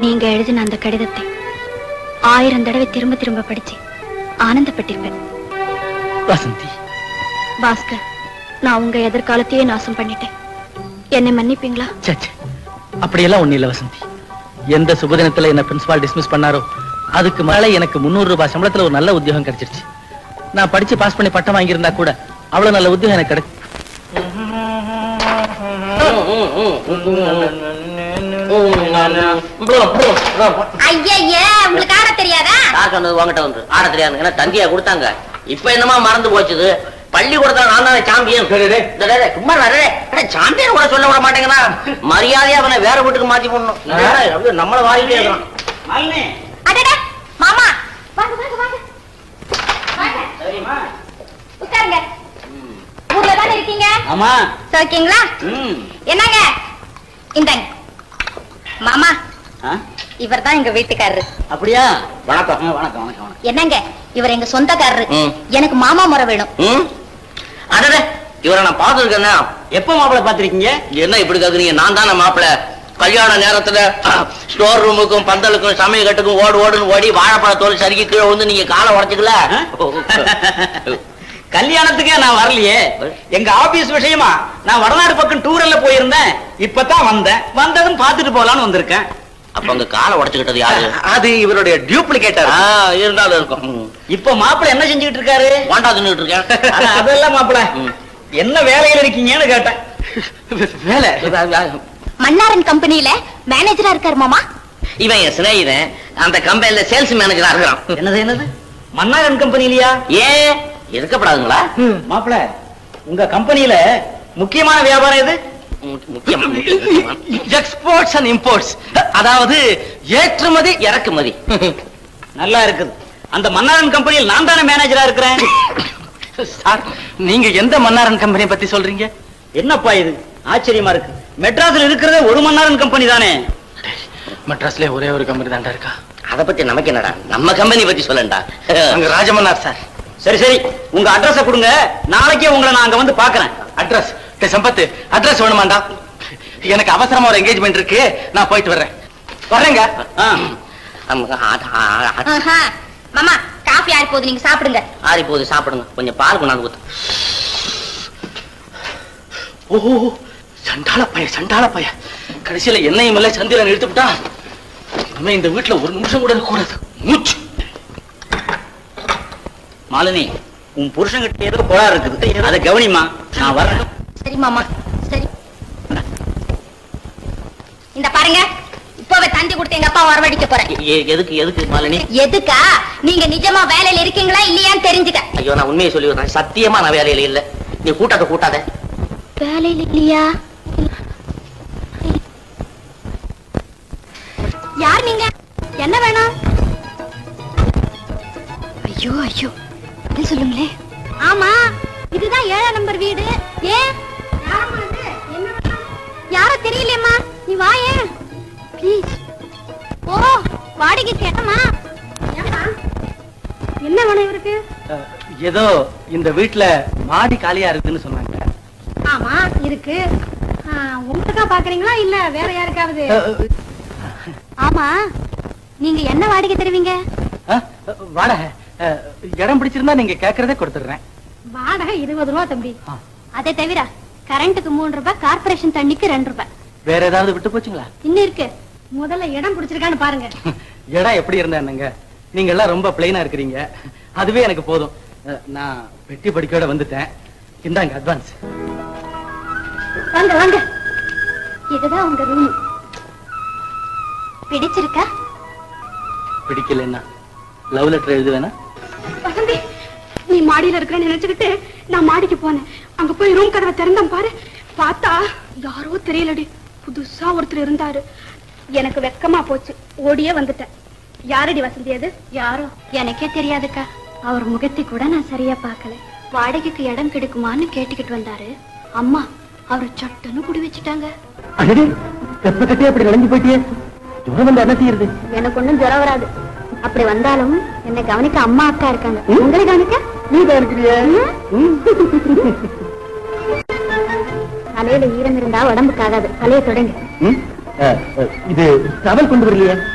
நீங்க எழுதின அந்த கடிதத்தை ஆயிரம் தடவை திரும்ப திரும்ப படிச்சு ஆனந்தப்பட்டிருப்பேன் வசந்தி பாஸ்கர் நான் உங்க எதிர்காலத்தையே நாசம் பண்ணிட்டேன் என்னை மன்னிப்பீங்களா ச்சே, ச்சே. அப்படியெல்லாம் ஒண்ணு இல்ல வசந்தி எந்த சுபதினத்துல என்ன பிரின்சிபால் டிஸ்மிஸ் பண்ணாரோ அதுக்கு மேல எனக்கு முந்நூறு ரூபாய் சம்பளத்துல ஒரு நல்ல உத்தியோகம் கிடைச்சிருச்சு நான் படிச்சு பாஸ் பண்ணி பட்டம் வாங்கியிருந்தா கூட அவ்வளவு நல்ல உத்தியோகம் எனக்கு கிடைச்சு ஐயா உங்களுக்கு ஆட தெரியாதா யார் சொன்னது உங்ககிட்ட வந்து ஆட தெரியாது ஏன்னா தந்தியா கொடுத்தாங்க இப்ப என்னமா மறந்து போச்சுது பள்ளிக்கூடத்துல நான் தான் சாம்பியன் சும்மா சாம்பியன் கூட சொல்ல விட மாட்டேங்கிறா மரியாதையா அவனை வேற வீட்டுக்கு மாத்தி போடணும் இல்லைன்னா அப்படியே நம்மள வாயிலே இருக்கிறான் அடடா மாமா வாங்க வாங்க வாங்க வாங்க உட்காருங்க ஊர்ல தானே இருக்கீங்க ஆமா சோக்கிங்களா என்னங்க இந்தாங்க மாமா இவர் தான் எங்க வீட்டுக்காரரு அப்படியா வணக்கம் வணக்கம் வணக்கம் வணக்கம் என்னங்க இவர் எங்க சொந்தக்காரரு ம். எனக்கு மாமா முறை வேணும் ம் அடடே இவரை நான் பார்த்துருக்கேன்னா எப்ப மாப்பிள பாத்திருக்கீங்க என்ன இப்படி கேக்குறீங்க நான் தானே மாப்பிள்ள கல்யாண நேரத்துல ஸ்டோர் ரூமுக்கும் பந்தலுக்கும் சமையல் கட்டுக்கும் ஓடு ஓடுன்னு ஓடி வாழைப்பழ தோல் சறுக்கி கீழே வந்து நீங்க காலை உடைச்சுக்கல கல்யாணத்துக்கே நான் வரலையே எங்க ஆபீஸ் விஷயமா நான் வடநாடு பக்கம் டூரல்ல போயிருந்தேன் இப்பதான் வந்தேன் வந்ததும் பார்த்துட்டு போலான்னு வந்திருக்கேன் அப்ப அங்க காலை உடைச்சுக்கிட்டது யாரு அது இவருடைய டியூப்ளிகேட்டர் ஆ, இருந்தாலும் இருக்கும் ம். இப்ப மாப்பிள்ளை என்ன செஞ்சுக்கிட்டு இருக்காரு வாண்டா தின்னுட்டு இருக்கேன் அட, அதெல்லாம் மாப்பிள்ளை ம். என்ன வேலையில இருக்கீங்கன்னு கேட்டேன் வேலை மன்னாரன் கம்பெனில மேனேஜரா இருக்காரு மாமா இவன் என் சிநேகிதன் அந்த கம்பெனில சேல்ஸ் மேனேஜரா இருக்கிறான் என்னது என்னது மன்னாரன் கம்பெனிலயா ஏன் இருக்கப்படாதுங்களா மாப்பிள்ளை உங்க கம்பெனில முக்கியமான வியாபாரம் எது மு- முக்கியம் முக்கியம். எக்ஸ்போர்ட்ஸ் அண்ட் இம்போர்ட்ஸ் அதாவது ஏற்றுமதி இறக்குமதி நல்லா இருக்குது அந்த மன்னாரன் கம்பெனியில் நான் தானே மேனேஜரா இருக்கிறேன் சார் நீங்க எந்த மன்னாரன் கம்பெனியை பத்தி சொல்றீங்க என்னப்பா இது ஆச்சரியமா இருக்கு மெட்ராஸ்ல இருக்கிறதே ஒரு மன்னாரன் கம்பெனி தானே மெட்ராஸ்ல ஒரே ஒரு கம்பெனி தான்டா இருக்கா அத பத்தி நமக்கு என்னடா நம்ம கம்பெனி பத்தி சொல்லண்டா அங்க ராஜமன்னார் சார் சரி சரி உங்க அட்ரஸ கொடுங்க நாளைக்கே உங்களை நான் அங்க வந்து பாக்குறேன் அட்ரஸ் சம்பத்து அட்ரஸ் வேணுமாண்டா எனக்கு அவசரமா ஒரு என்கேஜ்மெண்ட் இருக்கு நான் போயிட்டு வர்றேன் வர்றேங்க ஆ. ஆமா, ஆ- ஆ- ஆ- ஆஹா. மாமா காஃபி ஆறி போகுது நீங்க சாப்பிடுங்க ஆறி போகுது சாப்பிடுங்க கொஞ்சம் பால் கொண்டாந்து ஊத்து ஓஹோ சண்டாள பைய சண்டாள பைய கடைசியில என்னையும் இல்ல சந்திரன் இழுத்துவிட்டா இனிமே இந்த வீட்டுல ஒரு நிமிஷம் கூட இருக்கக்கூடாது மூச்சு மாலினி உன் புருஷன்கிட்ட ஏதோ கோளாறு இருக்குது அதை கவனிமா நான் வரேன் சரி மாமா சரி இந்த பாருங்க இப்பவே தந்தி கொடுத்து எங்க அப்பா வரவழைக்க போறேன் எ- எ- எதுக்கு எதுக்கு மாலினி எதுக்கா நீங்க நிஜமா வேலையில இருக்கீங்களா இல்லையான்னு தெரிஞ்சுக்க ஐயோ நான் உண்மையை சொல்லி வரேன் சத்தியமா நான் வேலையில இல்ல நீ கூட்டாத கூட்டாத வேலையில் இல்லையா யார் நீங்க என்ன வேணும் ஐயோ ஐயோ பதில் சொல்லுங்களே ஆமா இதுதான் ஏழாம் நம்பர் வீடு ஏன் யாரோ தெரியலையம்மா நீ வா ஏன் ப்ளீஸ் ஓ வாடகை கேட்டமா என்ன வேணும் இவருக்கு அஹ், ஏதோ இந்த வீட்டுல மாடி காலியா இருக்குன்னு சொன்னாங்க ஆமா இருக்கு உங்களுக்கா பாக்குறீங்களா இல்ல வேற யாருக்காவது அஹ், ஆமா நீங்க என்ன வாடகை தருவீங்க அஹ், வாடகை அஹ், இடம் பிடிச்சிருந்தா நீங்க கேக்குறதே கொடுத்துடுறேன் வாடகை இருபது ரூபா தம்பி ஆ. அதை தவிர கரண்ட்டுக்கு மூணு ரூபாய் கார்பரேஷன் தண்ணிக்கு ரெண்டு ரூபாய் வேற ஏதாவது விட்டு போச்சுங்களா இன்னும் இருக்கு முதல்ல இடம் பிடிச்சிருக்கான்னு பாருங்க இடம் எப்படி இருந்தா என்னங்க நீங்க எல்லாம் ரொம்ப பிளைனா இருக்கிறீங்க அதுவே எனக்கு போதும் அஹ், நான் வெட்டி படிக்கோட வந்துட்டேன் இந்தாங்க அட்வான்ஸ் வாங்க வாங்க இதுதான் உங்க ரூம் பிடிச்சிருக்கா பிடிக்கலன்னா லவ் லெட்டர் எழுதுவேனா வசந்தி நீ மாடியில இருக்கிறேன்னு நினைச்சுக்கிட்டு நான் மாடிக்கு போனேன் அங்க போய் ரூம் கதவை திறந்தேன் பாரு பார்த்தா யாரோ தெரியலடி புதுசா ஒருத்தர் இருந்தாரு எனக்கு வெக்கமா போச்சு ஓடியே வந்துட்டேன் யாரடி வசந்தி அது யாரோ எனக்கே தெரியாதுக்கா அவர் முகத்தை கூட நான் சரியா பார்க்கல வாடகைக்கு இடம் கிடைக்குமான்னு கேட்டுக்கிட்டு வந்தாரு அம்மா அவர் சட்டுன்னு குடி வச்சுட்டாங்க அடடே தெப்ப கட்டியே அப்படி விளைஞ்சு போயிட்டியே ஜுரம் வந்து என்ன செய்யறது எனக்கு ஒண்ணும் ஜுரம் வராது அப்படி வந்தாலும் என்னை கவனிக்க அம்மா அக்கா இருக்காங்க உங்களை கவனிக்க நீ தான் இருக்கிறிய தலையில ஈரம் இருந்தா உடம்புக்கு ஆகாது தலையை தொடங்க இது டவல் கொண்டு வரலையே